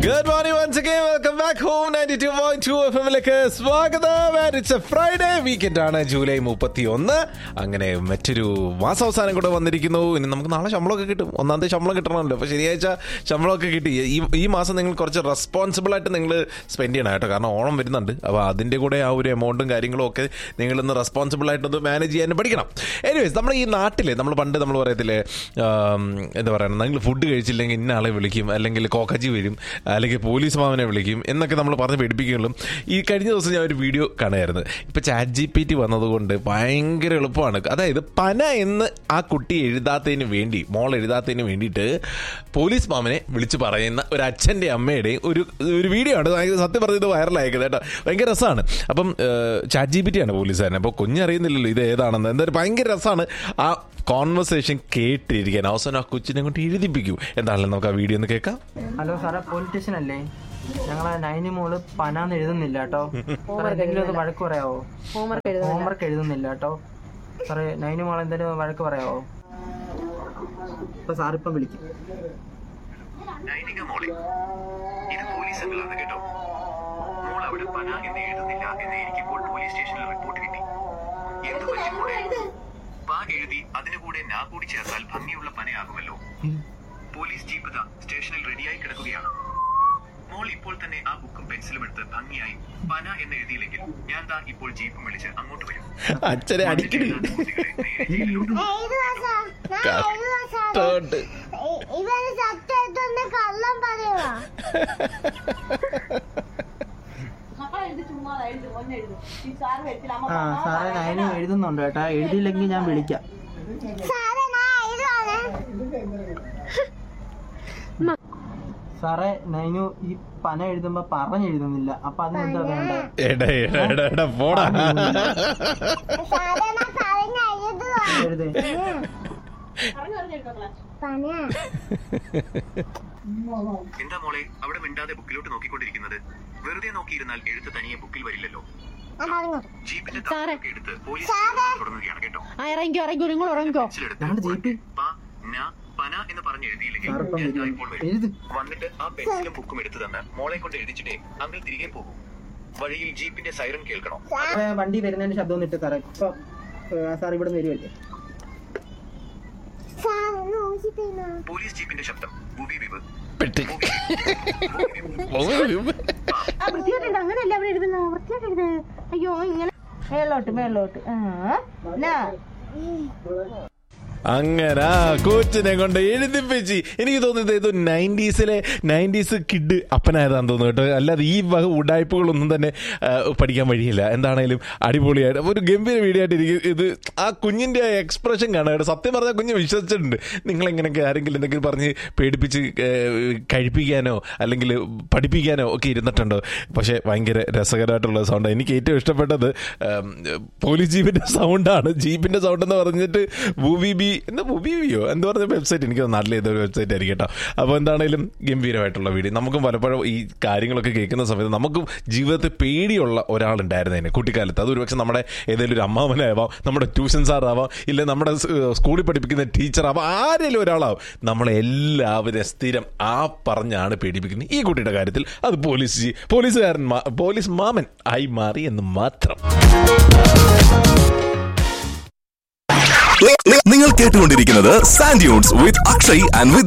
Good morning once again welcome back home 92.2 എഫ്എമ്മിലേക്ക് സ്വാഗതം it's a Friday weekend ആണ് July മുപ്പത്തി ഒന്ന് അങ്ങനെ മറ്റൊരു മാസാവസാനം കൂടെ വന്നിരിക്കുന്നു ഇനി നമുക്ക് നാളെ ശമ്പളമൊക്കെ കിട്ടും ഒന്നാം തീയതി ശമ്പളം കിട്ടണമല്ലോ അപ്പോൾ ശനിയാഴ്ച ശമ്പളമൊക്കെ കിട്ടി ഈ ഈ മാസം നിങ്ങൾ കുറച്ച് റെസ്പോൺസിബിൾ ആയിട്ട് നിങ്ങൾ സ്പെൻഡ് ചെയ്യണം കേട്ടോ കാരണം ഓണം വരുന്നുണ്ട് അപ്പോൾ അതിൻ്റെ കൂടെ ആ ഒരു എമൗണ്ടും കാര്യങ്ങളും ഒക്കെ നിങ്ങളിന്ന് റെസ്പോൺസിബിൾ ആയിട്ടൊന്ന് മാനേജ് ചെയ്യാൻ പഠിക്കണം എനിവേസ് നമ്മുടെ ഈ നാട്ടിൽ നമ്മൾ പണ്ട് നമ്മൾ പറയത്തില്ലേ ആം, എന്താ പറയുക നിങ്ങൾ ഫുഡ് കഴിച്ചില്ലെങ്കിൽ ഇന്ന ആളെ വിളിക്കും അല്ലെങ്കിൽ കോക്കജി വരും അല്ലെങ്കിൽ പോലീസ് മാമനെ വിളിക്കും എന്നൊക്കെ നമ്മൾ പറഞ്ഞ് പേടിപ്പിക്കുകയുള്ളൂ ഈ കഴിഞ്ഞ ദിവസം ഞാൻ ഒരു വീഡിയോ കാണുമായിരുന്നു ഇപ്പം ചാറ്റ് ജി പി ടി വന്നതുകൊണ്ട് ഭയങ്കര എളുപ്പമാണ് അതായത് പന എന്ന് ആ കുട്ടി എഴുതാത്തതിന് വേണ്ടി മോൾ എഴുതാത്തതിന് വേണ്ടിയിട്ട് പോലീസ് മാമനെ വിളിച്ച് പറയുന്ന ഒരു അച്ഛൻ്റെ അമ്മയുടെയും ഒരു ഒരു വീഡിയോ ആണ് ഭയങ്കര സത്യം പറഞ്ഞത് വൈറലായത് കേട്ടോ ഭയങ്കര രസമാണ് അപ്പം ചാറ്റ് ജി പി ടി ആണ് പോലീസുകാരൻ അപ്പോൾ കുഞ്ഞറിയുന്നില്ലല്ലോ ഇത് ഏതാണെന്ന് എന്തായാലും ഭയങ്കര രസമാണ് ആ കോൺവെർസേഷൻ കേട്ടിരിക്കാൻ അവസാനം ആ കൊച്ചിനെ കൊണ്ട് എഴുതിപ്പിക്കൂ എന്താണല്ലോ നമുക്ക് ആ വീഡിയോ ഒന്ന് കേൾക്കാം ഹലോ സാറേ പോലീസ് സ്റ്റേഷൻ അല്ലേ ഞങ്ങളെ നൈനി മോള് പനാന്ന് എഴുതുന്നില്ല കേട്ടോ സാറേ എന്തെങ്കിലും ഒന്ന് വഴക്ക് പറയാവോ ഹോംവർക്ക് എഴുതുന്നില്ല ഹോംവർക്ക് എഴുതുന്നില്ല കേട്ടോ സാറേ നൈനി മോൾ എന്തെങ്കിലും വഴക്ക് പറയാവോ ഇപ്പൊ സാറിപ്പം വിളിക്കും നൈനിക മോളെ ഇത് പോലീസ് അംഗങ്ങളാണ് കേട്ടോ മോൾ അവിടെ പന എന്ന് എഴുതുന്നില്ല എന്ന് എനിക്കിപ്പോൾ പോലീസ് സ്റ്റേഷനിൽ റിപ്പോർട്ട് കിട്ടി എന്ത് പറ്റി മോളെ പ എഴുതി അതിനു കൂടെ നാ കൂടി ചേർത്താൽ ഭംഗിയുള്ള പനയാകുമല്ലോ പോലീസ് ജീപ്പ് ദാ സ്റ്റേഷനിൽ റെഡിയായി കിടക്കുകയാണ് മോൾ ഇപ്പോൾ തന്നെ ആ ബുക്കും പെൻസിലും എടുത്ത് ഭംഗിയായി പന എന്ന് എഴുതിയില്ലെങ്കിൽ ഞാൻ ദാ ഇപ്പോൾ ജീപ്പും വിളിച്ച് അങ്ങോട്ട് വരും അച്ഛനെ അടിക്കടി കുട്ടികളെ നേരെ ജയിലിലോട്ട് കഷ്ടമുണ്ട് ഇവര് സത്യമായിട്ടൊന്ന് കള്ളം പറയുവാ ആ സാറേ നൈനി എഴുതുന്നുണ്ട് കേട്ടോ എഴുതിയില്ലെങ്കിൽ ഞാൻ വിളിക്കാം സാറേ ഞാൻ എഴുതുവാണേ സാറേ നൈനു ഈ പന എഴുതുമ്പോ പറഞ്ഞെഴുതുന്നില്ല അപ്പൊ അതിനെന്താ വേണ്ടേ എടാ എടാ എടാ എടാ പോടാ സാറേ ഞാൻ പറഞ്ഞ എഴുതുവാ എഴുതേ പന എന്താ മോളെ അവിടെ മിണ്ടാതെ ബുക്കിലോട്ട് നോക്കിക്കൊണ്ടിരിക്കുന്നത് വെറുതെ നോക്കിയിരുന്നാൽ എഴുത്ത് തനിയെ ബുക്കിൽ വരില്ലല്ലോ ഞാൻ പറഞ്ഞു ജീപ്പിന്റെ സാറേ. താക്കോലൊക്കെ എടുത്ത് പോലീസ് തുടങ്ങുകയാണ് കേട്ടോ ആ ഇറങ്ങിക്കോ ഇറങ്ങിക്കോ നിങ്ങൾ ഉറങ്ങിക്കോ പെൻസിലെടുത്ത് ഞങ്ങളുടെ ജീപ്പിൽ പ, ന, പന എന്ന് പറഞ്ഞ് എഴുതിയില്ലെങ്കിൽ സാറിപ്പം ഞാൻ വരും. ഇപ്പോൾ വരും എഴുത് വന്നിട്ട് ആ പെൻസിലും ബുക്കും എടുത്തു തന്ന് മോളെ കൊണ്ട് എഴുതിച്ചിട്ടേ അങ്കിൾ തിരികെ പോകും വഴിയിൽ ജീപ്പിന്റെ സൈറൻ കേൾക്കണോ അപ്പൊ വണ്ടി വരുന്നതിന്റെ ശബ്ദം ഒന്ന് ഇട്ട് സാറേ ഇപ്പൊ ഏ, സാർ ഇവിടെ നിന്ന് വരുമല്ലേ സാർ നോക്കിട്ടേനോ പോലീസ് ജീപ്പിന്റെ ശബ്ദം ബുബി വിവ് പെട്ടി ആ വൃത്തിയായിട്ടുണ്ട് അങ്ങനെയല്ല അവിടെ എഴുതുന്ന വൃത്തിയായിട്ട് അയ്യോ ഇങ്ങനെ മേലോട്ട് മേലോട്ട് ആ നാ. അങ്ങനെ കൊച്ചിനെ കൊണ്ട് എഴുതിപ്പിച്ച് എനിക്ക് തോന്നുന്നത് ഏതോ നയൻറ്റീസിലെ നയൻറ്റീസ് കിഡ് അപ്പനായതാന്ന് തോന്നുന്നു കേട്ടോ അല്ലാതെ ഈ വക ഉടായ്പകളൊന്നും തന്നെ ആ, പഠിക്കാൻ വഴിയില്ല എന്താണേലും അടിപൊളിയായിട്ട് ഒരു ഗംഭീര വീഡിയോ ആയിട്ട് എനിക്ക് ഇത് ആ കുഞ്ഞിന്റെ എക്സ്പ്രഷൻ കാണാം കേട്ടോ സത്യം പറഞ്ഞാൽ കുഞ്ഞ് വിശ്വസിച്ചിട്ടുണ്ട് നിങ്ങളെങ്ങനെയൊക്കെ ആരെങ്കിലും എന്തെങ്കിലും പറഞ്ഞ് പേടിപ്പിച്ച് ഏ, കഴിപ്പിക്കാനോ അല്ലെങ്കിൽ പഠിപ്പിക്കാനോ ഒക്കെ ഇരുന്നിട്ടുണ്ടോ പക്ഷേ ഭയങ്കര രസകരമായിട്ടുള്ള സൗണ്ട് എനിക്ക് ഏറ്റവും ഇഷ്ടപ്പെട്ടത് ഉം, പോലീസ് ജീപ്പിന്റെ സൗണ്ടാണ് ജീപ്പിന്റെ സൗണ്ട് എന്ന് പറഞ്ഞിട്ട് മൂവി ബി എന്താ മൂവി ബിയോ എന്ന് പറഞ്ഞ വെബ്സൈറ്റ് എനിക്ക് നാട്ടിൽ ഏതൊരു വെബ്സൈറ്റ് ആയിരിക്കും കേട്ടോ അപ്പോൾ എന്താണേലും ഗംഭീരമായിട്ടുള്ള വീഡിയോ നമുക്കും പലപ്പോഴും ഈ കാര്യങ്ങളൊക്കെ കേൾക്കുന്ന സമയത്ത് നമുക്കും ജീവിതത്തിൽ പേടിയുള്ള ഒരാളുണ്ടായിരുന്നതിന് കുട്ടിക്കാലത്ത് അത് ഒരുപക്ഷെ നമ്മുടെ ഏതെങ്കിലും ഒരു അമ്മാവനാവാം നമ്മുടെ ട്യൂഷൻ സാറാവാം ഇല്ല നമ്മുടെ സ്- സ്കൂളിൽ പഠിപ്പിക്കുന്ന ടീച്ചറാവാം ആരെങ്കിലും ഒരാളാവും നമ്മളെല്ലാവരും സ്ഥിരം ആ പറഞ്ഞാണ് പേടിപ്പിക്കുന്നത് ഈ കുട്ടിയുടെ കാര്യത്തിൽ അത് പോലീസ് ജി- പോലീസുകാരൻ മാ- പോലീസ് മാമൻ ആയി മാറി എന്ന് മാത്രം നി- നി- നിങ്ങൾ കേട്ടുകൊണ്ടിരിക്കുന്നത് sand dunes with Akshay and with